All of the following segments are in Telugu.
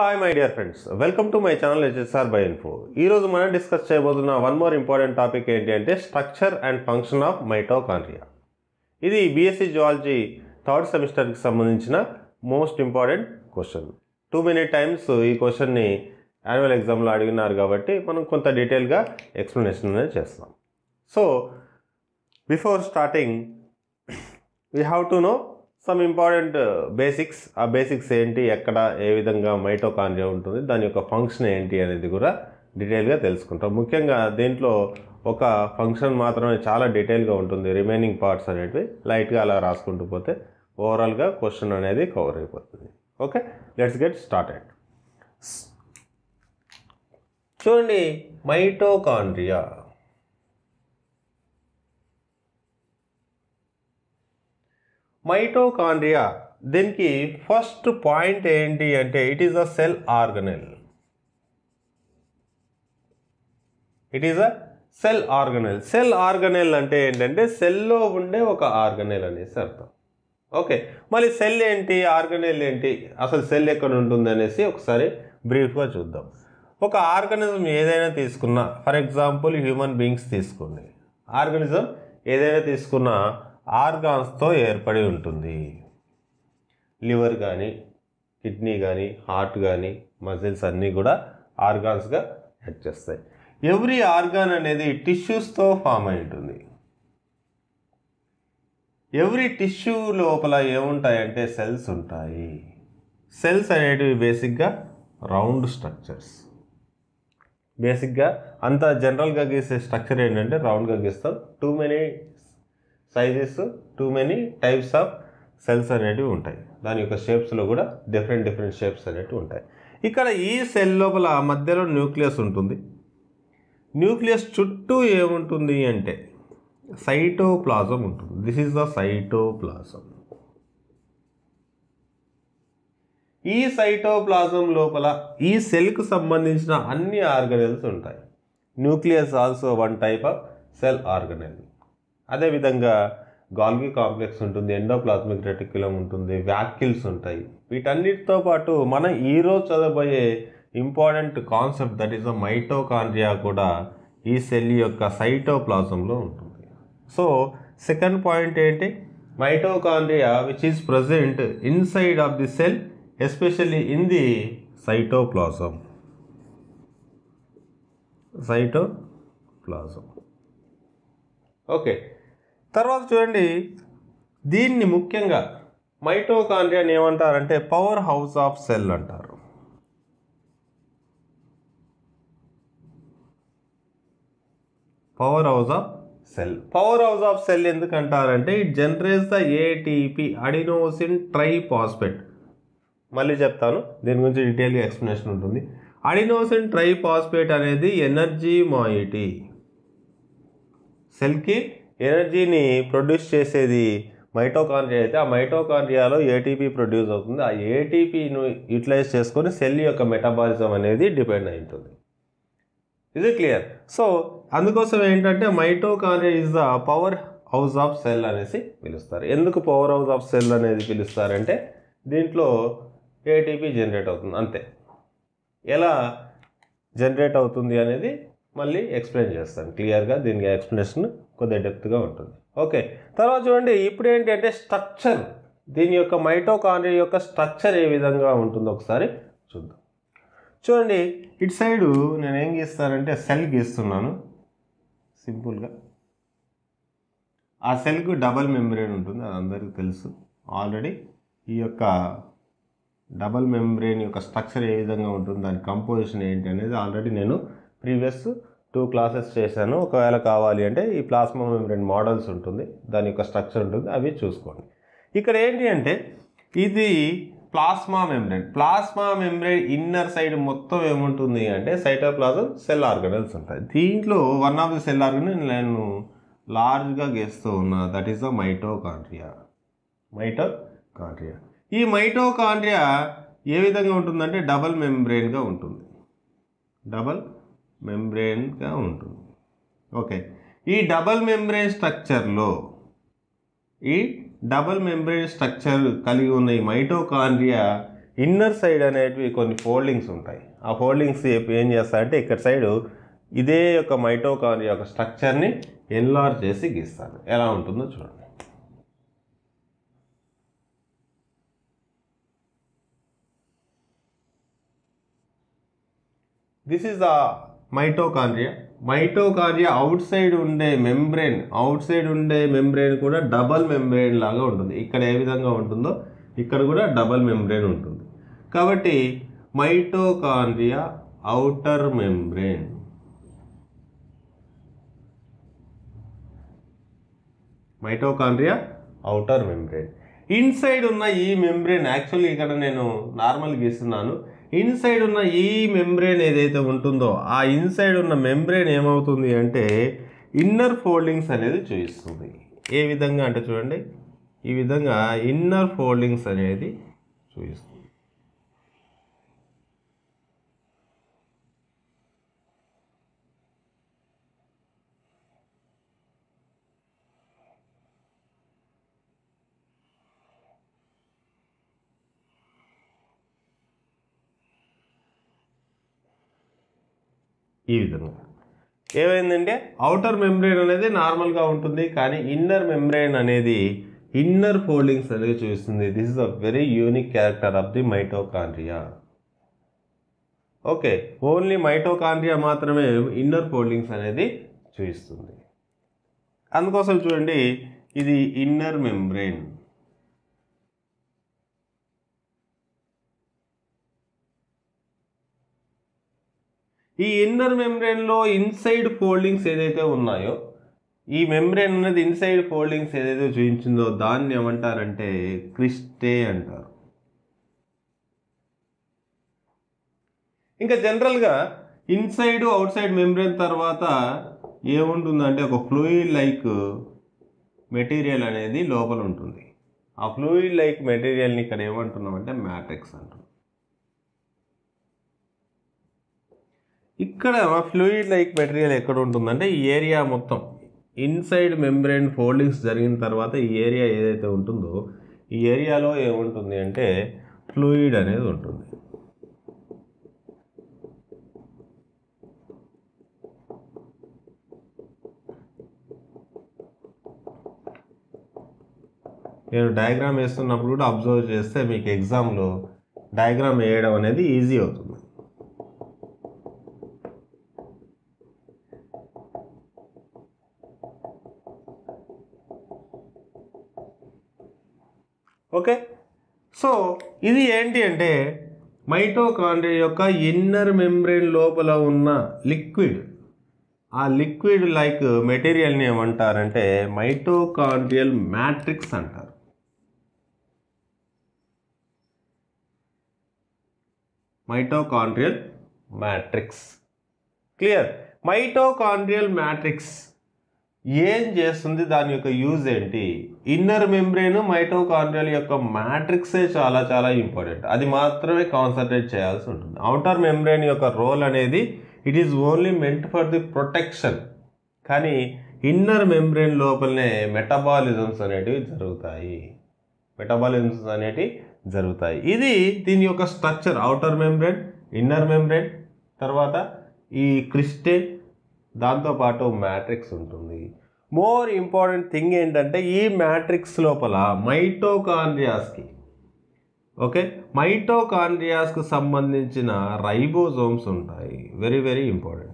hi my dear friends welcome to my channel HSR by info ఈరోజు మనం డిస్కస్ చేయబోతున్న వన్ మోర్ ఇంపార్టెంట్ టాపిక్ ఏంటి అంటే structure and function of mitochondria ఇది బీఎస్సీ జువాలజీ థర్డ్ సెమిస్టర్కి సంబంధించిన most important question too many times ఈ క్వశ్చన్ని యాన్యువల్ ఎగ్జామ్లో అడిగినారు కాబట్టి మనం కొంత డీటెయిల్గా ఎక్స్ప్లెనేషన్ అనేది చేస్తాం so before starting we have to know some important basics ఆ బేసిక్స్ ఏంటి ఎక్కడ ఏ విధంగా మైటోకాండ్రియా ఉంటుంది దాని యొక్క ఫంక్షన్ ఏంటి అనేది కూడా డీటెయిల్గా తెలుసుకుంటాం ముఖ్యంగా దీంట్లో ఒక ఫంక్షన్ మాత్రమే చాలా డీటెయిల్గా ఉంటుంది రిమైనింగ్ పార్ట్స్ అనేటివి లైట్గా అలా రాసుకుంటూ పోతే ఓవరాల్గా క్వశ్చన్ అనేది కవర్ అయిపోతుంది ఓకే లెట్స్ గెట్ స్టార్టెడ్ చూడండి మైటోకాండ్రియా మైటోకాండ్రియా దీనికి ఫస్ట్ పాయింట్ ఏంటి అంటే it is a cell organelle it is a cell organelle cell organelle అంటే ఏంటంటే సెల్లో ఉండే ఒక ఆర్గనెల్ అనేసి అర్థం ఓకే మళ్ళీ సెల్ ఏంటి ఆర్గనెల్ ఏంటి అసలు సెల్ ఎక్కడ ఉంటుంది అనేసి ఒకసారి బ్రీఫ్గా చూద్దాం ఒక ఆర్గనిజం ఏదైనా తీసుకున్నా ఫర్ ఎగ్జాంపుల్ హ్యూమన్ బీయింగ్స్ తీసుకోండి ఆర్గనిజం ఏదైనా తీసుకున్నా ఆర్గాన్స్తో ఏర్పడి ఉంటుంది లివర్ కానీ కిడ్నీ కానీ హార్ట్ కానీ మజిల్స్ అన్నీ కూడా ఆర్గాన్స్గా యాక్ట్ చేస్తాయి ఎవ్రీ ఆర్గాన్ అనేది టిష్యూస్తో ఫామ్ అయి ఉంటుంది ఎవ్రీ టిష్యూ లోపల ఏముంటాయంటే సెల్స్ ఉంటాయి సెల్స్ అనేటివి బేసిక్గా రౌండ్ స్ట్రక్చర్స్ బేసిక్గా అంత జనరల్గా గీసే స్ట్రక్చర్ ఏంటంటే రౌండ్గా గీస్తాం too many sizes too many types of cells అనేటివి ఉంటాయి దాని యొక్క షేప్స్లో కూడా డిఫరెంట్ డిఫరెంట్ షేప్స్ అనేటివి ఉంటాయి ఇక్కడ ఈ సెల్ లోపల మధ్యలో న్యూక్లియస్ ఉంటుంది న్యూక్లియస్ చుట్టూ ఏముంటుంది అంటే సైటోప్లాజం ఉంటుంది దిస్ ఈజ్ ద సైటోప్లాజం ఈ సైటోప్లాజం లోపల ఈ సెల్కు సంబంధించిన అన్ని ఆర్గనెల్స్ ఉంటాయి nucleus also one type of cell organelle అదేవిధంగా గాల్గి కాంప్లెక్స్ ఉంటుంది ఎండోప్లాస్మిక్ రెటిక్యులం ఉంటుంది వ్యాక్కిల్స్ ఉంటాయి వీటన్నిటితో పాటు మనం ఈరోజు చదవబోయే important concept that is a mitochondria కూడా ఈ సెల్ యొక్క సైటోప్లాజంలో ఉంటుంది సో సెకండ్ పాయింట్ ఏంటి mitochondria which is present inside of the cell especially in the cytoplasm cytoplasm okay తర్వాత చూడండి దీన్ని ముఖ్యంగా మైటోకాండ్రియాని ఏమంటారంటే పవర్ హౌస్ ఆఫ్ సెల్ అంటారు power house of cell power house of cell ఎందుకు అంటారంటే it generates the ATP adenosine triphosphate మళ్ళీ చెప్తాను దీని గురించి డీటెయిల్గా ఎక్స్ప్లెనేషన్ ఉంటుంది అడినోసిన్ ట్రైపాస్పేట్ అనేది ఎనర్జీ మాయిటీ సెల్కి ఎనర్జీని ప్రొడ్యూస్ చేసేది మైటోకాండ్రియా అయితే ఆ మైటోకాండ్రియాలో ఏటీపీ ప్రొడ్యూస్ అవుతుంది ఆ ఏటీపీను యూటిలైజ్ చేసుకొని సెల్ యొక్క మెటబాలిజం అనేది డిపెండ్ అయి ఉంటుంది ఇది క్లియర్ సో అందుకోసం ఏంటంటే mitochondria is the power house of cell అనేసి పిలుస్తారు ఎందుకు పవర్ హౌస్ ఆఫ్ సెల్ అనేది పిలుస్తారంటే దీంట్లో ఏటీపీ జనరేట్ అవుతుంది అంతే ఎలా జనరేట్ అవుతుంది అనేది మళ్ళీ ఎక్స్ప్లెయిన్ చేస్తాను క్లియర్గా దీనికి ఎక్స్ప్లెనేషన్ కొద్దిగా డెప్త్గా ఉంటుంది ఓకే తర్వాత చూడండి ఇప్పుడు ఏంటి అంటే స్ట్రక్చర్ దీని యొక్క మైటోకాండ్రియా యొక్క స్ట్రక్చర్ ఏ విధంగా ఉంటుందో ఒకసారి చూద్దాం చూడండి ఇటు సైడు నేను ఏం గీస్తానంటే సెల్ గీస్తున్నాను సింపుల్గా ఆ సెల్కు డబల్ మెంబ్రేన్ ఉంటుంది అది అందరికీ తెలుసు ఆల్రెడీ ఈ యొక్క డబల్ మెంబ్రెయిన్ యొక్క స్ట్రక్చర్ ఏ విధంగా ఉంటుంది దాని కంపోజిషన్ ఏంటి అనేది ఆల్రెడీ నేను ప్రీవియస్ టూ క్లాసెస్ చేశాను ఒకవేళ కావాలి అంటే ఈ ప్లాస్మా మెంబ్రెయిన్ మోడల్స్ ఉంటుంది దాని యొక్క స్ట్రక్చర్ ఉంటుంది అవి చూసుకోండి ఇక్కడ ఏంటి అంటే ఇది plasma membrane plasma membrane inner side మొత్తం ఏముంటుంది అంటే సైటోప్లాజం సెల్ ఆర్గనల్స్ ఉంటాయి దీంట్లో one of the cell organelle నేను లార్జ్గా గీస్తూ ఉన్నా that is the mitochondria mitochondria ఈ మైటోకాండ్రియా ఏ విధంగా ఉంటుందంటే డబల్ మెంబ్రెయిన్గా ఉంటుంది డబల్ మెంబ్రెయిన్గా ఉంటుంది ఓకే ఈ డబల్ మెంబ్రెయిన్ స్ట్రక్చర్లో ఈ డబల్ మెంబ్రెయిన్ స్ట్రక్చర్ కలిగి ఉన్న ఈ మైటోకాండ్రియా ఇన్నర్ సైడ్ అనేటివి కొన్ని ఫోల్డింగ్స్ ఉంటాయి ఆ ఫోల్డింగ్స్ ఏం చేస్తాయంటే ఇక్కడ సైడు ఇదే యొక్క మైటోకాండ్రియా యొక్క స్ట్రక్చర్ని ఎన్లార్జ్ చేసి గీస్తాను ఎలా ఉంటుందో చూడండి this is the mitochondria mitochondria outside ఉండే మెంబ్రెయిన్ అవుట్ సైడ్ ఉండే మెంబ్రెయిన్ కూడా డబల్ మెంబ్రెయిన్ లాగా ఉంటుంది ఇక్కడ ఏ విధంగా ఉంటుందో ఇక్కడ కూడా డబల్ మెంబ్రెయిన్ ఉంటుంది కాబట్టి mitochondria outer membrane mitochondria outer membrane inside ఉన్న ఈ మెంబ్రెయిన్ యాక్చువల్లీ ఇక్కడ నేను నార్మల్ గీస్తున్నాను ఇన్సైడ్ ఉన్న ఈ మెంబ్రెయిన్ ఏదైతే ఉంటుందో ఆ ఇన్సైడ్ ఉన్న మెంబ్రెయిన్ ఏమవుతుంది అంటే ఇన్నర్ ఫోల్డింగ్స్ అనేది చూపిస్తుంది ఏ విధంగా అంటే చూడండి ఈ విధంగా ఇన్నర్ ఫోల్డింగ్స్ అనేది చూపిస్తుంది ఈ విధంగా ఏమైందంటే అవుటర్ మెంబ్రెయిన్ అనేది నార్మల్గా ఉంటుంది కానీ ఇన్నర్ మెంబ్రెయిన్ అనేది ఇన్నర్ ఫోల్డింగ్స్ అనేది చూపిస్తుంది this is a very unique character of the mitochondria okay only mitochondria మాత్రమే ఇన్నర్ ఫోల్డింగ్స్ అనేది చూపిస్తుంది అందుకోసం చూడండి ఇది ఇన్నర్ మెంబ్రెయిన్ ఈ ఇన్నర్ మెంబ్రెయిన్లో ఇన్సైడ్ ఫోల్డింగ్స్ ఏదైతే ఉన్నాయో ఈ మెంబ్రెయిన్ అనేది ఇన్సైడ్ ఫోల్డింగ్స్ ఏదైతే చూపించిందో దాన్ని ఏమంటారంటే క్రిస్టే అంటారు ఇంకా జనరల్గా ఇన్సైడ్ అవుట్ సైడ్ మెంబ్రెయిన్ తర్వాత ఏముంటుందంటే ఒక ఫ్లూయిడ్ లైక్ మెటీరియల్ అనేది లోపల ఉంటుంది ఆ ఫ్లూయిడ్ లైక్ మెటీరియల్ని ఇక్కడ ఏమంటున్నామంటే మ్యాట్రిక్స్ అంటాం ఇక్కడ ఫ్లూయిడ్ లైక్ మెటీరియల్ ఎక్కడ ఉంటుందంటే ఈ ఏరియా మొత్తం ఇన్సైడ్ మెంబ్రెయిన్ ఫోల్డింగ్స్ జరిగిన తర్వాత ఈ ఏరియా ఏదైతే ఉంటుందో ఈ ఏరియాలో ఏముంటుంది అంటే ఫ్లూయిడ్ అనేది ఉంటుంది నేను డయాగ్రామ్ వేస్తున్నప్పుడు కూడా అబ్జర్వ్ చేస్తే మీకు ఎగ్జామ్లో డయాగ్రామ్ వేయడం అనేది ఈజీ అవుతుంది ఓకే సో ఇది ఏంటి అంటే మైటోకాండ్రియా యొక్క ఇన్నర్ మెంబ్రెయిన్ లోపల ఉన్న లిక్విడ్ ఆ లిక్విడ్ లైక్ మెటీరియల్ని ఏమంటారంటే మైటోకాండ్రియల్ మ్యాట్రిక్స్ అంటారు mitochondrial matrix clear mitochondrial matrix ఏం చేస్తుంది దాని యొక్క యూజ్ ఏంటి ఇన్నర్ మెంబ్రెయిన్ మైటోకాండ్రియల్ యొక్క మ్యాట్రిక్సే చాలా చాలా ఇంపార్టెంట్ అది మాత్రమే కాన్సన్ట్రేట్ చేయాల్సి ఉంటుంది అవుటర్ మెంబ్రెయిన్ యొక్క రోల్ అనేది it is only meant for the protection కానీ ఇన్నర్ మెంబ్రెయిన్ లోపలనే మెటబాలిజమ్స్ అనేటివి జరుగుతాయి మెటబాలిజమ్స్ అనేటివి జరుగుతాయి ఇది దీని యొక్క structure outer membrane inner membrane తర్వాత ఈ క్రిస్టే దాంతోపాటు మ్యాట్రిక్స్ ఉంటుంది మోర్ ఇంపార్టెంట్ థింగ్ ఏంటంటే ఈ మ్యాట్రిక్స్ లోపల మైటోకాండ్రియాస్కి ఓకే మైటోకాండ్రియాస్కు సంబంధించిన రైబోజోమ్స్ ఉంటాయి వెరీ వెరీ ఇంపార్టెంట్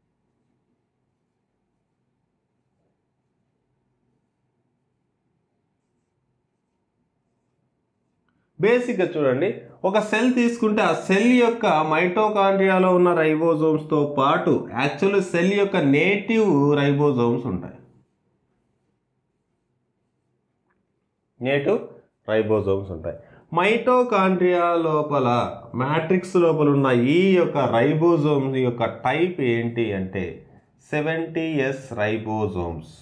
బేసిక్గా చూడండి ఒక సెల్ తీసుకుంటే ఆ సెల్ యొక్క మైటోకాండ్రియాలో ఉన్న రైబోజోమ్స్తో పాటు యాక్చువల్ సెల్ యొక్క నేటివ్ రైబోజోమ్స్ ఉంటాయి నేటివ్ రైబోజోమ్స్ ఉంటాయి మైటోకాండ్రియా లోపల మ్యాట్రిక్స్ లోపల ఉన్న ఈ యొక్క రైబోజోమ్స్ యొక్క టైప్ ఏంటి అంటే seventy S ribosomes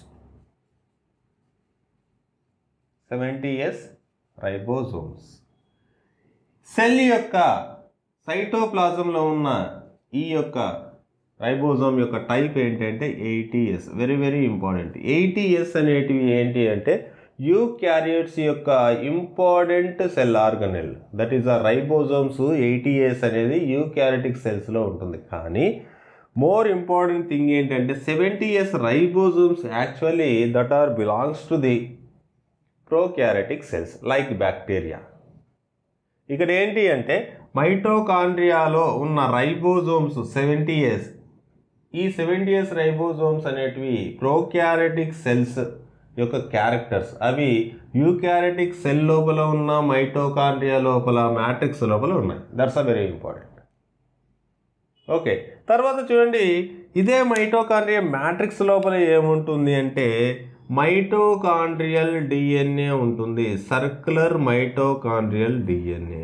seventy S ribosomes cell యొక్క సైటోప్లాజంలో ఉన్న ఈ యొక్క రైబోజోమ్ యొక్క టైప్ ఏంటంటే eighty S very very important eighty S అనేటివి ఏంటి అంటే యూ క్యారియట్స్ యొక్క important cell organelle that is ఆ రైబోజోమ్స్ ఎయిటీఏస్ అనేది యూ క్యారెటిక్ సెల్స్లో ఉంటుంది కానీ మోర్ ఇంపార్టెంట్ థింగ్ ఏంటంటే seventy years ribosomes actually that are belongs to the prokaryotic cells like bacteria ఇక్కడ ఏంటి అంటే మైటోకాండ్రియాలో ఉన్న రైబోజోమ్స్ సెవెంటీ ఇయర్స్ ఈ సెవెంటీ ఇయర్స్ రైబోజోమ్స్ అనేటివి ప్రోక్యారెటిక్ సెల్స్ యొక్క క్యారెక్టర్స్ అవి యూక్యారెటిక్ సెల్ లోపల ఉన్న మైటోకాండ్రియా లోపల మ్యాట్రిక్స్ లోపల ఉన్నాయి that's a very important okay తర్వాత చూడండి ఇదే మైటోకాండ్రియా మ్యాట్రిక్స్ లోపల ఏముంటుంది అంటే మైటోకాండ్రియల్ డిఎన్ఏ ఉంటుంది circular mitochondrial DNA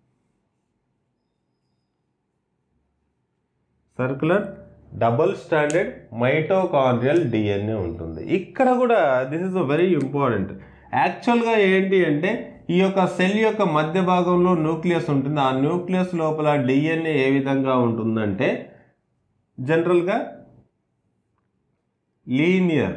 circular double standard mitochondrial DNA ఉంటుంది ఇక్కడ కూడా దిస్ ఇస్ వెరీ ఇంపార్టెంట్ యాక్చువల్గా ఏంటి అంటే ఈ యొక్క సెల్ యొక్క మధ్య భాగంలో న్యూక్లియస్ ఉంటుంది ఆ న్యూక్లియస్ లోపల డిఎన్ఏ ఏ విధంగా ఉంటుందంటే జనరల్గా లీనియర్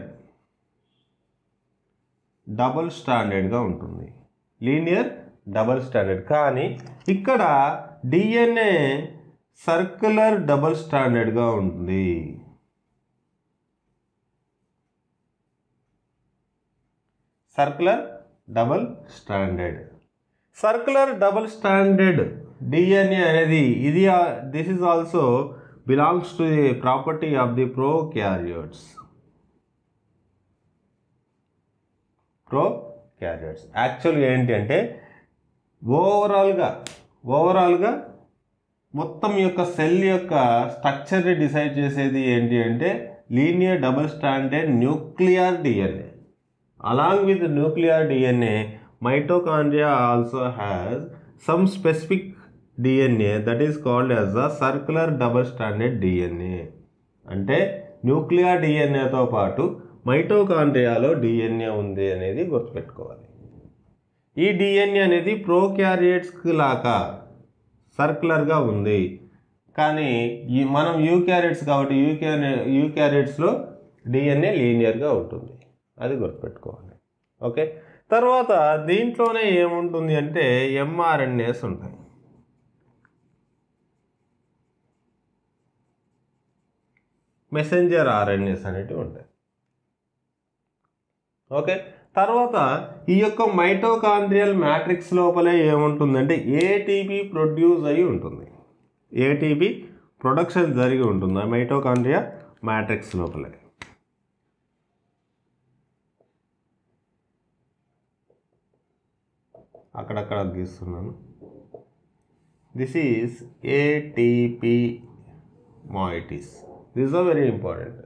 డబుల్ స్టాండర్డ్గా ఉంటుంది లీనియర్ డబుల్ స్టాండర్డ్ కానీ ఇక్కడ డిఎన్ఏ సర్క్యులర్ డబుల్ స్టాండర్డ్గా ఉంటుంది circular double stranded circular double stranded DNA అనేది ఇది this is also belongs to the property of the prokaryotes prokaryotes యాక్చువల్గా ఏంటి అంటే ఓవరాల్గా ఓవరాల్గా మొత్తం యొక్క సెల్ యొక్క స్ట్రక్చర్ని డిసైడ్ చేసేది ఏంటి అంటే linear double stranded nuclear DNA along with nuclear DNA mitochondria also has some specific DNA that is called as a circular double stranded DNA అంటే న్యూక్లియర్ డిఎన్ఏతో పాటు మైటోకాండ్రియాలో డిఎన్ఏ ఉంది అనేది గుర్తుపెట్టుకోవాలి ఈ డిఎన్ఏ అనేది ప్రోక్యారియట్స్కి లాగా సర్క్యులర్గా ఉంది కానీ ఈ మనం యూక్యారెట్స్ కాబట్టి యూక్యారె యూక్యారెట్స్లో డిఎన్ఏ లీనియర్గా ఉంటుంది అది గుర్తుపెట్టుకోవాలి ఓకే తర్వాత దీంట్లోనే ఏముంటుంది అంటే ఎంఆర్ఎన్ఏస్ ఉంటాయి మెసెంజర్ ఆర్ఎన్ఏస్ అనేటివి ఉంటాయి ఓకే తర్వాత ఈ యొక్క మైటోకాండ్రియల్ మ్యాట్రిక్స్ లోపలే ఏముంటుందంటే ఏటీపీ ప్రొడ్యూస్ అయి ఉంటుంది ఏటీపీ ప్రొడక్షన్ జరిగి ఉంటుంది ఆ మైటోకాండ్రియా మ్యాట్రిక్స్ లోపలే అక్కడక్కడ గీస్తున్నాను this is ATP moieties this are very important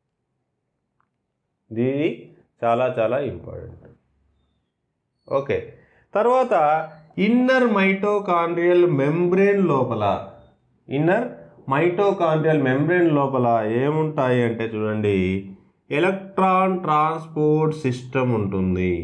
దీని చాలా చాలా ఇంపార్టెంట్ ఓకే తర్వాత ఇన్నర్ మైటోకాండ్రియల్ మెంబ్రేన్ లోపల ఇన్నర్ మైటోకాండ్రియల్ మెంబ్రేన్ లోపల ఏముంటాయి అంటే చూడండి ఎలక్ట్రాన్ ట్రాన్స్పోర్ట్ సిస్టమ్ ఉంటుంది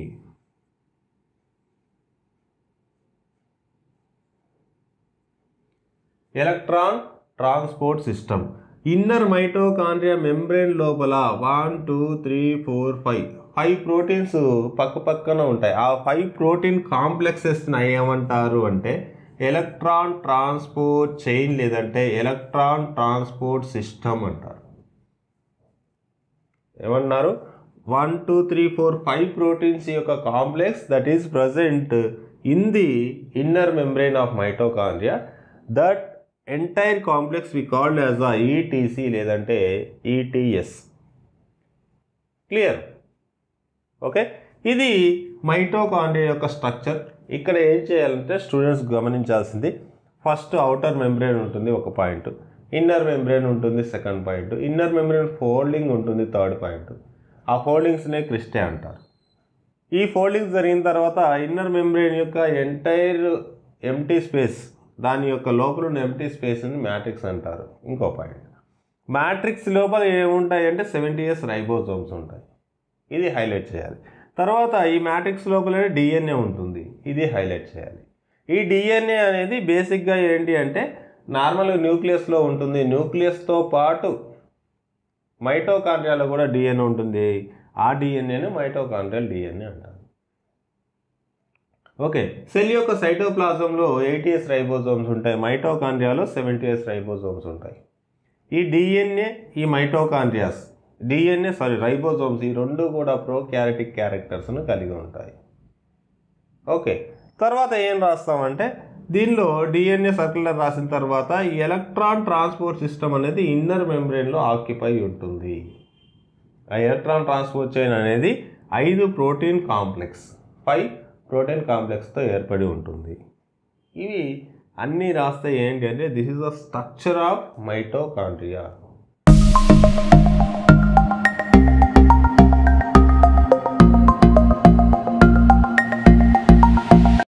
electron transport system inner mitochondria membrane లోపల one two three four five five proteins పక్క పక్కన ఉంటాయి ఆ ఫైవ్ ప్రోటీన్ కాంప్లెక్సెస్ని ఏమంటారు అంటే ఎలక్ట్రాన్ ట్రాన్స్పోర్ట్ చైన్ లేదంటే ఎలక్ట్రాన్ ట్రాన్స్పోర్ట్ సిస్టమ్ అంటారు ఏమన్నారు one two three four five proteins యొక్క complex that is present in the inner membrane of mitochondria that entire complex we called as a ETC లేదంటే ఈటీఎస్ క్లియర్ ఓకే ఇది మైటోకాండ్రియా యొక్క స్ట్రక్చర్ ఇక్కడ ఏం చేయాలంటే స్టూడెంట్స్ గమనించాల్సింది ఫస్ట్ అవుటర్ మెంబ్రెయిన్ ఉంటుంది ఒక పాయింట్ ఇన్నర్ మెంబ్రెయిన్ ఉంటుంది second point inner membrane folding ఉంటుంది థర్డ్ పాయింట్ ఆ ఫోల్డింగ్స్నే క్రిస్టే అంటారు ఈ ఫోల్డింగ్స్ జరిగిన తర్వాత ఇన్నర్ మెంబ్రెయిన్ యొక్క ఎంటైర్ ఎంటీ స్పేస్ దాని యొక్క లోపల ఉన్న ఎంటీ స్పేస్ని మ్యాట్రిక్స్ అంటారు ఇంకో పాయింట్ మ్యాట్రిక్స్ లోపల ఏముంటాయి అంటే సెవెంటీ ఇయర్స్ రైబోజోమ్స్ ఉంటాయి ఇది హైలైట్ చేయాలి తర్వాత ఈ మ్యాట్రిక్స్ లోపల డిఎన్ఏ ఉంటుంది ఇది హైలైట్ చేయాలి ఈ డిఎన్ఏ అనేది బేసిక్గా ఏంటి అంటే నార్మల్గా న్యూక్లియస్లో ఉంటుంది న్యూక్లియస్తో పాటు మైటోకాండ్రియాలో కూడా డిఎన్ఏ ఉంటుంది ఆ డిఎన్ఏను మైటోకాండ్రియల్ డిఎన్ఏ అంటారు ఓకే సెల్ యొక్క సైటోప్లాజంలో ఎయిటీఎస్ రైబోజోమ్స్ ఉంటాయి మైటోకాండ్రియాలో సెవెంటీఎస్ రైబోజోమ్స్ ఉంటాయి ఈ డిఎన్ఏ ఈ మైటోకాండ్రియాస్ డిఎన్ఏ సారీ రైబోజోమ్స్ ఈ రెండు కూడా ప్రోక్యారిటిక్ క్యారెక్టర్స్ను కలిగి ఉంటాయి ఓకే తర్వాత ఏం రాస్తామంటే దీనిలో డిఎన్ఏ సర్క్యులర్ రాసిన తర్వాత ఈ ఎలక్ట్రాన్ ట్రాన్స్పోర్ట్ సిస్టమ్ అనేది ఇన్నర్ మెంబ్రెయిన్లో ఆక్యుపై ఉంటుంది ఆ ఎలక్ట్రాన్ ట్రాన్స్పోర్ట్ చైన్ అనేది ఐదు ప్రోటీన్ కాంప్లెక్స్ ఫైవ్ ప్రోటీన్ కాంప్లెక్స్తో ఏర్పడి ఉంటుంది ఇవి అన్నీ రాస్తే ఏంటి అంటే this is the structure of mitochondria